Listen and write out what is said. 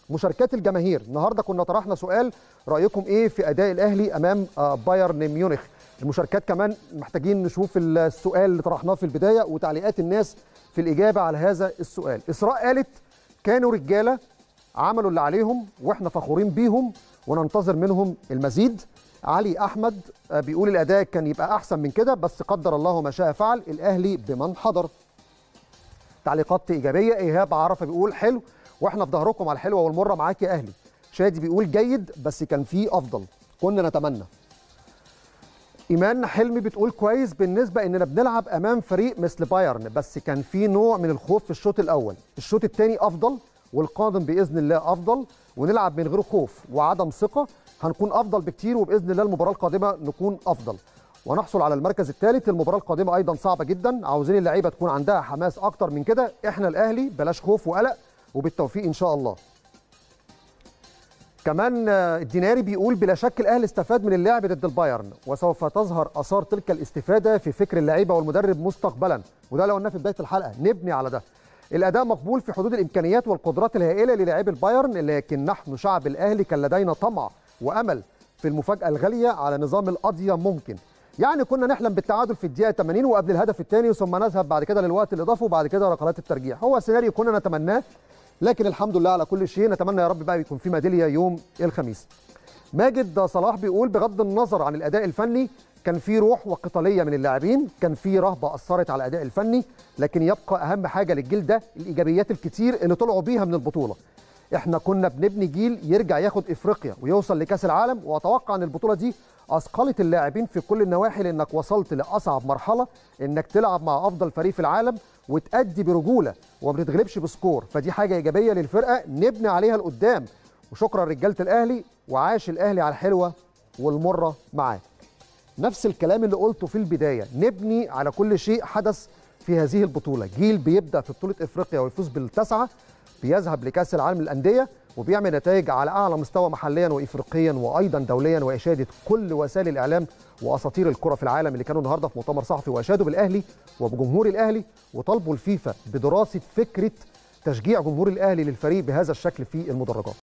مشاركات الجماهير النهارده كنا طرحنا سؤال رايكم ايه في اداء الاهلي امام آه، بايرن ميونخ المشاركات كمان محتاجين نشوف السؤال اللي طرحناه في البدايه وتعليقات الناس في الاجابه على هذا السؤال اسراء قالت كانوا رجاله عملوا اللي عليهم واحنا فخورين بيهم وننتظر منهم المزيد علي احمد آه، بيقول الاداء كان يبقى احسن من كده بس قدر الله ما شاء فعل الاهلي بمن حضر تعليقات ايجابيه ايهاب عرفه بيقول حلو واحنا في ظهركم على الحلوه والمره معاك يا اهلي شادي بيقول جيد بس كان فيه افضل كنا نتمنى ايمان حلمي بتقول كويس بالنسبه اننا بنلعب امام فريق مثل بايرن بس كان في نوع من الخوف في الشوط الاول الشوط الثاني افضل والقادم باذن الله افضل ونلعب من غير خوف وعدم ثقه هنكون افضل بكتير وباذن الله المباراه القادمه نكون افضل ونحصل على المركز الثالث المباراه القادمه ايضا صعبه جدا عاوزين اللعيبه تكون عندها حماس اكتر من كده احنا الاهلي بلاش خوف وقلق وبالتوفيق ان شاء الله كمان آه، الديناري بيقول بلا شك الاهلي استفاد من اللعب ضد البايرن وسوف تظهر اثار تلك الاستفاده في فكر اللعيبه والمدرب مستقبلا وده لو قلنا في بدايه الحلقه نبني على ده الاداء مقبول في حدود الامكانيات والقدرات الهائله للاعبي البايرن لكن نحن شعب الاهلي كان لدينا طمع وامل في المفاجاه الغاليه على نظام القضيه ممكن يعني كنا نحلم بالتعادل في الدقيقه 80 وقبل الهدف الثاني ثم نذهب بعد كده للوقت الاضافي وبعد كده ركلات الترجيح هو سيناريو كنا نتمناه لكن الحمد لله على كل شيء نتمنى يا رب بقى يكون في ميداليه يوم الخميس ماجد صلاح بيقول بغض النظر عن الاداء الفني كان في روح وقتاليه من اللاعبين كان في رهبه اثرت على الاداء الفني لكن يبقى اهم حاجه للجيل ده الايجابيات الكتير اللي طلعوا بيها من البطوله احنا كنا بنبني جيل يرجع ياخد افريقيا ويوصل لكاس العالم واتوقع ان البطوله دي اثقلت اللاعبين في كل النواحي لانك وصلت لاصعب مرحله انك تلعب مع افضل فريق في العالم وتأدي برجوله وما بتتغلبش بسكور فدي حاجه ايجابيه للفرقه نبني عليها لقدام وشكرا رجاله الاهلي وعاش الاهلي على الحلوه والمره معاه نفس الكلام اللي قلته في البدايه نبني على كل شيء حدث في هذه البطوله جيل بيبدا في بطوله افريقيا ويفوز بالتسعه بيذهب لكاس العالم للانديه وبيعمل نتائج على اعلى مستوى محليا وافريقيا وايضا دوليا واشاده كل وسائل الاعلام واساطير الكره في العالم اللي كانوا النهارده في مؤتمر صحفي واشادوا بالاهلي وبجمهور الاهلي وطالبوا الفيفا بدراسه فكره تشجيع جمهور الاهلي للفريق بهذا الشكل في المدرجات